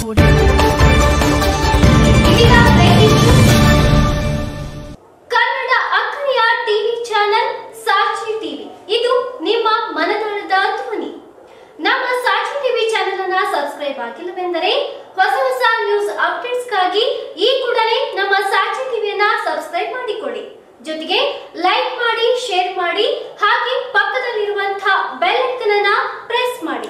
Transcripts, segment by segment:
ಇದೀಗ breaking news. Kannada ಅಖರಿಯ TV channel Sakshi TV ಇದು ನಿಮ್ಮ ಮನದಾಳದ ಧ್ವನಿ ನಮ್ಮ ಸಾಕ್ಷಿ ಟಿವಿ ಚಾನೆಲ್ ಅನ್ನ ಸಬ್ಸ್ಕ್ರೈಬ್ ಆಗಿಲ್ಲವೆಂದರೆ ಹೊಸ ಹೊಸ ನ್ಯೂಸ್ ಅಪ್ಡೇಟ್ಸ್ಗಾಗಿ ಈ ಕೂಡಲೇ ನಮ್ಮ ಸಾಕ್ಷಿ ಟಿವಿಯನ್ನ ಸಬ್ಸ್ಕ್ರೈಬ್ ಮಾಡಿಕೊಳ್ಳಿ ಜೊತೆಗೆ ಲೈಕ್ ಮಾಡಿ ಶೇರ್ ಮಾಡಿ ಹಾಗೆ ಪಕ್ಕದಲ್ಲಿರುವಂತಹ ಬೆಲ್ ಐಕನ್ ಅನ್ನ ಪ್ರೆಸ್ ಮಾಡಿ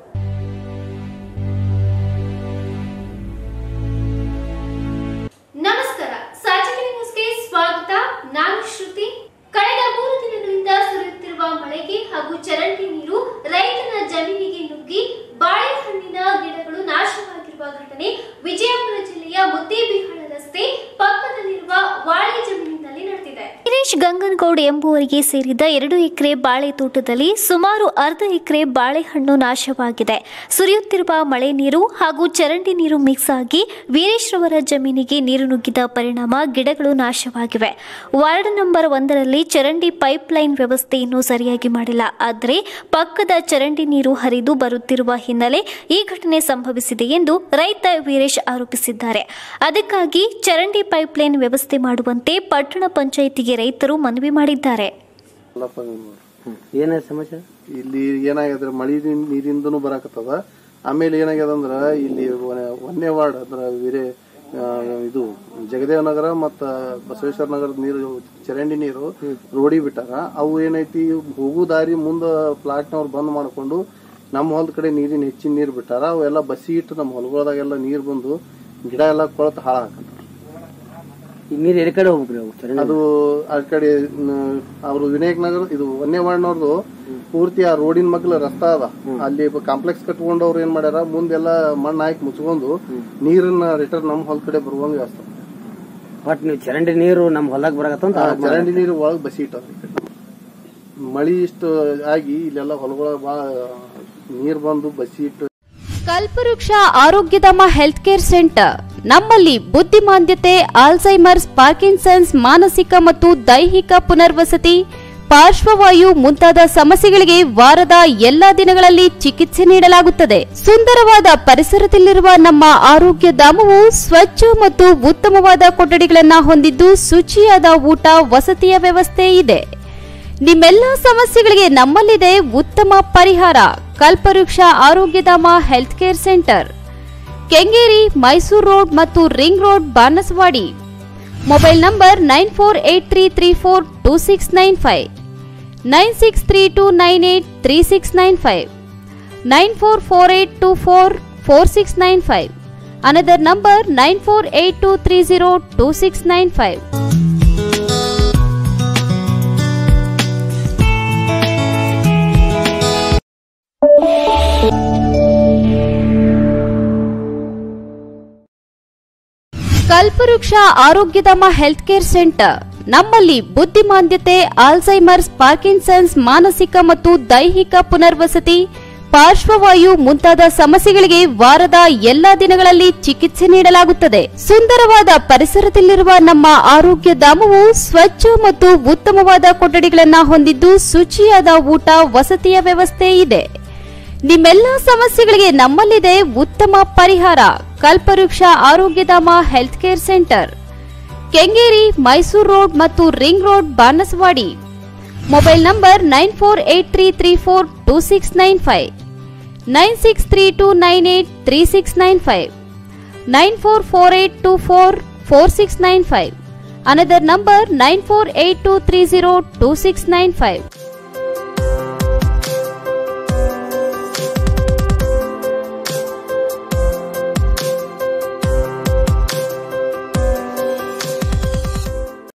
ನಮಸ್ಕಾರ ಸಾಚಕಿ ನ್ಯೂಸ್ಗೆ ಸ್ವಾಗತ ನಾನು ಶ್ರುತಿ ಕಳೆದ ಮೂರು ದಿನಗಳಿಂದ ಸುರಿಯುತ್ತಿರುವ ಮಳೆಗೆ ಹಾಗೂ ಚರಂಡಿ ನೀರು ರೈತನ ಜಮೀನಿಗೆ ನುಗ್ಗಿ ಬಾಳೆಹಣ್ಣಿನ ಗಿಡಗಳು ನಾಶವಾಗಿರುವ ಘಟನೆ ವಿಜಯಪುರ ಜಿಲ್ಲೆಯ ಮುದ್ದೇಬಿಹಾಳ ರಸ್ತೆ ಪಕ್ಕದಲ್ಲಿರುವ ವಾಳೆ ಜಮೀನಿನಲ್ಲಿ ನಡೆದಿದೆ ಗಿರೀಶ್ ಗಂಗನಗೌಡ್ ಎಂಬುವರಿಗೆ ಸೇರಿದ ಎರಡು ಎಕರೆ ಬಾಳೆ ತೋಟದಲ್ಲಿ ಸುಮಾರು ಅರ್ಧ ಎಕರೆ ಬಾಳೆಹಣ್ಣು ನಾಶವಾಗಿದೆ ಸುರಿಯುತ್ತಿರುವ ಮಳೆ ನೀರು ಹಾಗೂ ಚರಂಡಿ ನೀರು ಮಿಕ್ಸ್ ಆಗಿ ವೀರೇಶ್ ರವರ ಜಮೀನಿಗೆ ನೀರು ನುಗ್ಗಿದ ಪರಿಣಾಮ ಗಿಡಗಳು ನಾಶವಾಗಿವೆ ವಾರ್ಡ್ ನಂಬರ್ ಒಂದರಲ್ಲಿ ಚರಂಡಿ ಪೈಪ್ ಲೈನ್ ವ್ಯವಸ್ಥೆ ಇನ್ನೂ ಸರಿಯಾಗಿ ಮಾಡಿಲ್ಲ ಆದರೆ ಪಕ್ಕದ ಚರಂಡಿ ನೀರು ಹರಿದು ಬರುತ್ತಿರುವ ಹಿನ್ನೆಲೆ ಈ ಘಟನೆ ಸಂಭವಿಸಿದೆ ಎಂದು ರೈತ ವೀರೇಶ್ ಆರೋಪಿಸಿದ್ದಾರೆ ಅದಕ್ಕಾಗಿ ಚರಂಡಿ ಪೈಪ್ ಲೈನ್ ವ್ಯವಸ್ಥೆ ಮಾಡುವಂತೆ ಪಟ್ಟಣ ಪಂಚಾಯಿತಿಗೆ ರೈತರು ಮನವಿ ಮಾಡಿದ್ದಾರೆ ಅಲ್ಲಪ್ಪ ನೀವು. ಏನ ಸಮಸ್ಯೆ ಇಲ್ಲಿ ಏನಾಗ್ಯದ್ರ ಮಳಿ ನೀರಿಂದನೂ ಬರಾಕತ್ತದ ಆಮೇಲೆ ಏನಾಗ್ಯದ ಅಂದ್ರ ಇಲ್ಲಿ ಒನೆ- ಒಂದನೇ ವಾರ್ಡ್ ಅಂದ್ರ ವೀರೇ ಆ, ಇದು ಜಗದೇವ ನಗರ ಮತ್ತ ಬಸವೇಶ್ವರ ನಗರದ ನೀರು ಚರಂಡಿ ನೀರು ರೋಡಿ ಬಿಟ್ಟಾರ ಅವು ಏನೈತಿ ಹೋಗು ದಾರಿ ಮುಂದ ಪ್ಲಾಟ್ನವ್ರು ಬಂದ್ ಮಾಡ್ಕೊಂಡು ನಮ್ಮ ಹೊಲದ ಕಡೆ ನೀರಿನ ಹೆಚ್ಚಿನ ನೀರು ಬಿಟ್ಟಾರ ಅವೆಲ್ಲ ಬಸಿ ಇಟ್ಟು ನಮ್ಮ ಹೊಲಗಳದಾಗೆಲ್ಲ ನೀರು ಬಂದು ಗಿಡ ಎಲ್ಲ ಕೊಳತು ಹಾಳಾಕತ್ತಾರ ಈ ನೀರ್ ಎಲ್ಲಿ ಕಡೆ ಹೋಗ್ಬೇಕ್ರಿ ಅವು ಚರಂಡಿ ಅದು ಆ ಕಡೆ ಅವರು ವಿನಾಯಕ್ ನಗರ ಇದು ಒಂದೇ ವಾರ್ಡ್ನವ್ರದ್ದು ಪೂರ್ತಿ ಆ ರೋಡಿನ ಮಗ್ಲ ರಸ್ತಾ ಅದ ಅಲ್ಲಿ ಕಾಂಪ್ಲೆಕ್ಸ್ ಕಟ್ಕೊಂಡವ್ರು ಏನ್ ಮಾಡ್ಯಾರ ಮುಂದೆಲ್ಲ ಮಣ್ಣು ಹಾಕಿ ಮುಚ್ಕೊಂಡು ನೀರನ್ನ ರಿಟರ್ನ್ ನಮ್ ಹೊಲ ಕಡೆ ಬರುವಂಗ ವ್ಯವಸ್ಥೆ ಬಟ್ ನೀವು ಚರಂಡಿ ನೀರು ನಮ್ ಹೊಲಕ್ ಬರಕತ್ತಂತ ಆ ಚರಂಡಿ ನೀರು ಒಳಗ್ ಬಸಿ ಇಟ್ಟಾರ ಈ ಕಡೆ. ಮಳಿ ಇಷ್ಟು ಆಗಿ ಇಲ್ಲೆಲ್ಲ ಹೊಲಗೊಳಗ ಬಾಳ ನೀರ್ ಬಂದು ಬಸಿ ಇಟ್ಟು ಕಲ್ಪವೃಕ್ಷ ಆರೋಗ್ಯಧಾಮ ಹೆಲ್ತ್ ಕೇರ್ ಸೆಂಟರ್ ನಮ್ಮಲ್ಲಿ ಬುದ್ಧಿಮಾಂದ್ಯತೆ ಆಲ್ಝೈಮರ್ಸ್ ಪಾರ್ಕಿನ್ಸನ್ಸ್ ಮಾನಸಿಕ ಮತ್ತು ದೈಹಿಕ ಪುನರ್ವಸತಿ ಪಾರ್ಶ್ವವಾಯು ಮುಂತಾದ ಸಮಸ್ಯೆಗಳಿಗೆ ವಾರದ ಎಲ್ಲಾ ದಿನಗಳಲ್ಲಿ ಚಿಕಿತ್ಸೆ ನೀಡಲಾಗುತ್ತದೆ ಸುಂದರವಾದ ಪರಿಸರದಲ್ಲಿರುವ ನಮ್ಮ ಆರೋಗ್ಯ ಧಾಮವು ಸ್ವಚ್ಛ ಮತ್ತು ಉತ್ತಮವಾದ ಕೊಠಡಿಗಳನ್ನು ಹೊಂದಿದ್ದು ಶುಚಿಯಾದ ಊಟ ವಸತಿಯ ವ್ಯವಸ್ಥೆ ಇದೆ ನಿಮ್ಮೆಲ್ಲ ಸಮಸ್ಯೆಗಳಿಗೆ ನಮ್ಮಲ್ಲಿದೆ ಉತ್ತಮ ಪರಿಹಾರ Kalpavriksha Arogyadhama health care centre Kengeri Mysore road ಮತ್ತು ring road Banaswadi mobile number nine four eight three three four two six nine five nine six three two nine eight three six nine five nine four four eight two four four six nine five another number nine four eight two three zero two six nine five Kalpavriksha Arogyadhama health care centre ನಮ್ಮಲ್ಲಿ ಬುದ್ಧಿಮಾಂದ್ಯತೆ Alzheimer's Parkinson's ಮಾನಸಿಕ ಮತ್ತು ದೈಹಿಕ ಪುನರ್ವಸತಿ ಪಾರ್ಶ್ವವಾಯು ಮುಂತಾದ ಸಮಸ್ಯೆಗಳಿಗೆ ವಾರದ ಎಲ್ಲಾ ದಿನಗಳಲ್ಲಿ ಚಿಕಿತ್ಸೆ ನೀಡಲಾಗುತ್ತದೆ ಸುಂದರವಾದ ಪರಿಸರದಲ್ಲಿರುವ ನಮ್ಮ ಆರೋಗ್ಯ ಧಾಮವು ಸ್ವಚ್ಛ ಮತ್ತು ಉತ್ತಮವಾದ ಕೊಠಡಿಗಳನ್ನು ಹೊಂದಿದ್ದು ಶುಚಿಯಾದ ಊಟ ವಸತಿಯ ವ್ಯವಸ್ಥೆ ಇದೆ ನಿಮ್ಮೆಲ್ಲ ಸಮಸ್ಯೆಗಳಿಗೆ ನಮ್ಮಲ್ಲಿದೆ ಉತ್ತಮ ಪರಿಹಾರ Kalpavriksha Arogyadhama health care centre Kengeri Mysore road ಮತ್ತು ring road Banaswadi mobile number nine four eight three three four two six nine five nine six three two nine eight three six nine five nine four four eight two four four six nine five another number nine four eight two three zero two six nine five